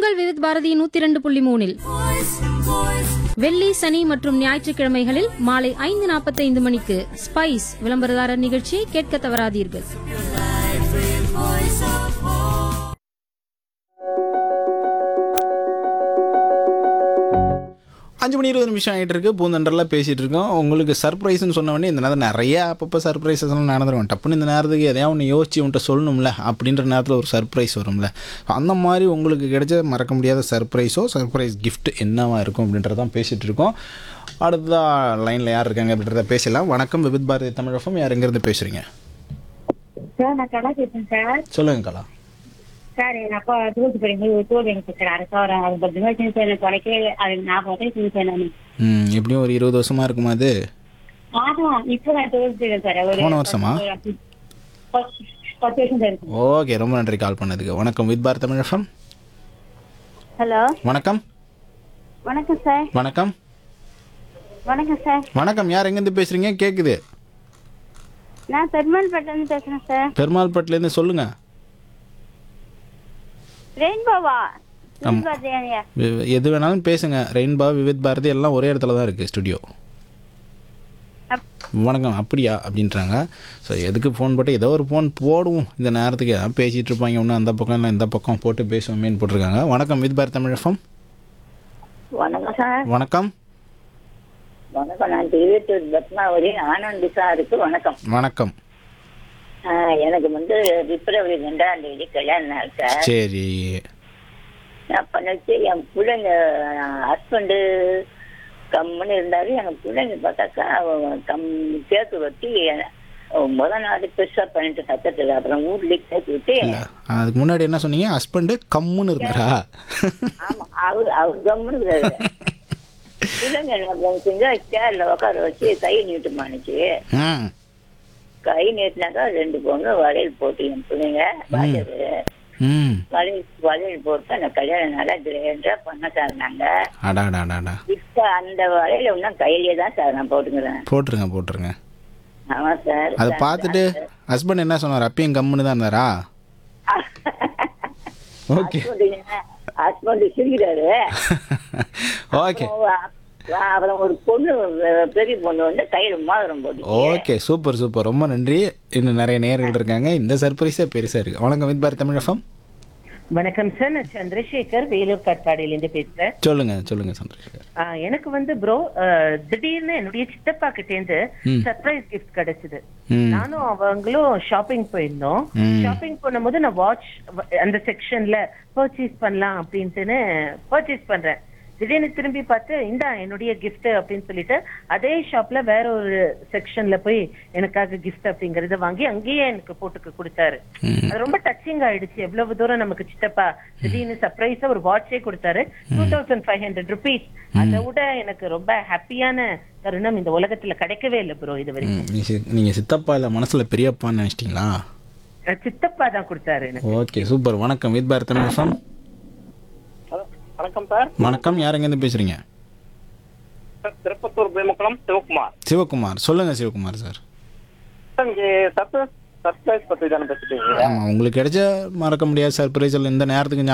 உங்கள் விவித் பாரதி நூத்தி இரண்டு புள்ளி மூணில் வெள்ளி சனி மற்றும் ஞாயிற்றுக்கிழமைகளில் மாலை ஐந்து நாற்பத்தைந்து மணிக்கு ஸ்பைஸ் விளம்பரதாரர் நிகழ்ச்சியை கேட்க தவறாதீர்கள் அஞ்சு மணி இருபது நிமிஷம் ஆகிட்டு இருக்கு பூந்தண்டரில் பேசிகிட்டு இருக்கோம் உங்களுக்கு சர்ப்ரைஸ்னு சொன்ன உடனே இந்த நேரத்தில் நிறைய அப்பப்போ சர்ப்ரைசஸ் எல்லாம் நடந்துருவோம் டப்புன்னு இந்த நேரத்துக்கு எதையா ஒன்று யோசிச்சு உன்ட்ட சொல்லணும்ல அப்படின்ற நேரத்தில் ஒரு சர்ப்ரைஸ் வரும்ல அந்த மாதிரி உங்களுக்கு கிடைச்ச மறக்க முடியாத சர்ப்ரைஸோ சர்ப்ரைஸ் gift என்னவா இருக்கும் அப்படின்றதான் பேசிகிட்டு இருக்கோம் அடுத்ததாக லைனில் யார் இருக்காங்க அப்படின்றத பேசலாம் வணக்கம் விபித் பாரதி தமிழகம் யார் எங்கேருந்து பேசுகிறீங்க சார் நான் கலா பேசுறேன் சார் சொல்லுங்க கலா சார் எங்க அப்பா தூத்து படிக்கும் தோல் எனக்கு சார் அரசா ஒரு அது பத்து வருஷம் சார் எனக்கு குறைக்கவே அது நான் பார்த்தேன் சார் நான் ம் எப்படியும் ஒரு இருபது வருஷமாக இருக்குமா அது ஆமா இப்போ நான் தோல் செய்யறேன் சார் ஒரு போன வருஷமா? பத்து பத்து வருஷம் சார் இருக்கு ஓகே ரொம்ப நன்றி கால் பண்ணதுக்கு வணக்கம் வித் பாரத் தமிழகம் ஹலோ வணக்கம் வணக்கம் சார் வணக்கம் வணக்கம் சார் வணக்கம் யார் எங்கேருந்து பேசுகிறீங்க கேட்குது நான் பெருமாள்பேட்டிலேருந்து பேசுகிறேன் சார் பெருமாள்பட்டிலேருந்து சொல்லுங்கள் ரெயின்போவா ஆமா. பார்த்தியா எது வேணாலும் பேசுங்க ரெயின்பா விவித் பாரதி எல்லாம் ஒரே இடத்துல தான் இருக்குது ஸ்டுடியோ வணக்கம் அப்படியா அப்படின்றாங்க ஸோ எதுக்கு ஃபோன் போட்டு ஏதோ ஒரு ஃபோன் போடுவோம் இந்த நேரத்துக்கு ஏதாவது பேசிகிட்டு இருப்பாங்க ஒன்று அந்த பக்கம் இல்லை இந்த பக்கம் போட்டு பேசுவோமேன்னு போட்டிருக்காங்க வணக்கம் வித் பாரத் தமிழ் எஃப்எம் வணக்கம் சார் வணக்கம் வணக்கம் நான் திருவேட்டூர் பத்மாவதி ஆனந்த் சாருக்கு வணக்கம் வணக்கம் ஆஹ் எனக்கு வந்து பிப்ரவரி ரெண்டாம் தேதி கல்யாணம் நாள் சார் சரி நான் பண்ணிச்சு என் பிள்ளைங்க ஹஸ்பண்டு கம்முன்னு இருந்தாரு எங்க பிள்ளைங்க பார்த்தாக்கா அவன் கம் கேக்கு வச்சு முத நாள் பெருசா பண்ணிட்டு சத்தத்துல அப்புறம் ஊர்லயே கேக்கு விட்டு இல்லை அதுக்கு முன்னாடி என்ன சொன்னீங்க ஹஸ்பண்டு கம்முன்னு இருந்தாரா ஆமா அவர் அவர் கம்முன்னு இருக்காரு. பிள்ளைங்க என்ன செஞ்சா சேர்ல உட்கார வச்சு கை நீட்டுமானுச்சு ம் கை நீட்டினாக்கா ரெண்டு பொண்ணு வளையல் போட்டு என் பிள்ளைங்க வளையல் ம் வளையல் வளையல் போட்டு அந்த கல்யாணம் நல்லா கிரேண்டா பண்ண சார் நாங்க அடாடாடாடா இப்ப அந்த வளையல இன்னும் கையிலேயே தான் சார் நான் போட்டுக்கிறேன் போட்டுருங்க போட்டுருங்க ஆமா சார் அதை பார்த்துட்டு ஹஸ்பண்ட் என்ன சொன்னார் அப்பயும் கம்முன்னு தான் இருந்தாரா ஓகே ஹஸ்பண்ட் சிரிக்கிறாரு ஓகே அப்புறம் அப்புறம் ஒரு பொண்ணு அஹ், பெரிய பொண்ணு வந்து கையில மோதிரம் போட்டு ஓகே சூப்பர் சூப்பர் ரொம்ப நன்றி இன்னும் நிறைய நேர்கள் இருக்காங்க இந்த சர்ப்ரைஸே பெருசாக இருக்குது வணக்கம் வித் பாரத் தமிழ் எஃப்எம் வணக்கம் சார் நான் சந்திரசேகர் வேலூர் காட்பாடியிலேருந்து பேசுறேன் சொல்லுங்க சொல்லுங்க சந்திரசேகர் ஆ, எனக்கு வந்து ப்ரோ திடீர்னு என்னுடைய சித்தப்பா கிட்டேந்து ம். சர்ப்ரைஸ் கிஃப்ட் கிடைச்சது ம் நானும் அவங்களும் ஷாப்பிங் போயிருந்தோம் ம். ஷாப்பிங் பண்ணும்போது நான் வாட்ச் அந்த செக்ஷன்ல பர்ச்சேஸ் பண்ணலாம் அப்படின்ட்டுன்னு பர்ச்சேஸ் பண்றேன் திடீர்னு திரும்பி பார்த்து இந்தா என்னுடைய gift அப்படின்னு சொல்லிட்டு அதே ஷாப்ல வேற ஒரு செக்ஷன்ல போய் எனக்காக gift அப்படிங்கறத வாங்கி அங்கேயே எனக்கு போட்டுக்கு கொடுத்தாரு ம். அது ரொம்ப டச்சிங் ஆயிடுச்சு எவ்வளவு தூரம் நமக்கு சித்தப்பா திடீர்னு சர்ப்ரைஸா ஒரு வாட்சே கொடுத்தாரு two thousand five hundred rupees அதை விட எனக்கு ரொம்ப ஹாப்பியான தருணம் இந்த உலகத்துல கிடைக்கவே இல்லை ப்ரோ இது வரைக்கும் ம், நீ சி- நீங்க சித்தப்பா இல்லை மனசுல பெரியப்பான்னு நினைச்சிட்டிங்களா அஹ் சித்தப்பா தான் கொடுத்தாரு எனக்கு ஓகே சூப்பர் வணக்கம் வித் பாரத் தமிழ் எஃப்எம் வணக்கம் சார் வணக்கம் யார் எங்கேருந்து பேசுறீங்க சார் திருப்பத்தூர் பேமுக்குளம் சிவகுமார் சிவகுமார் சொல்லுங்க சிவகுமார் சார் சார் இங்கே சர்ப்ரைஸ் சர்ப்ரைஸ் பற்றி தானே பேசிட்டு இருக்கீங்க ஆமாம் உங்களுக்கு கிடைச்ச மறக்க முடியாத சர்ப்ரைஸ் இந்த நேரத்துக்கு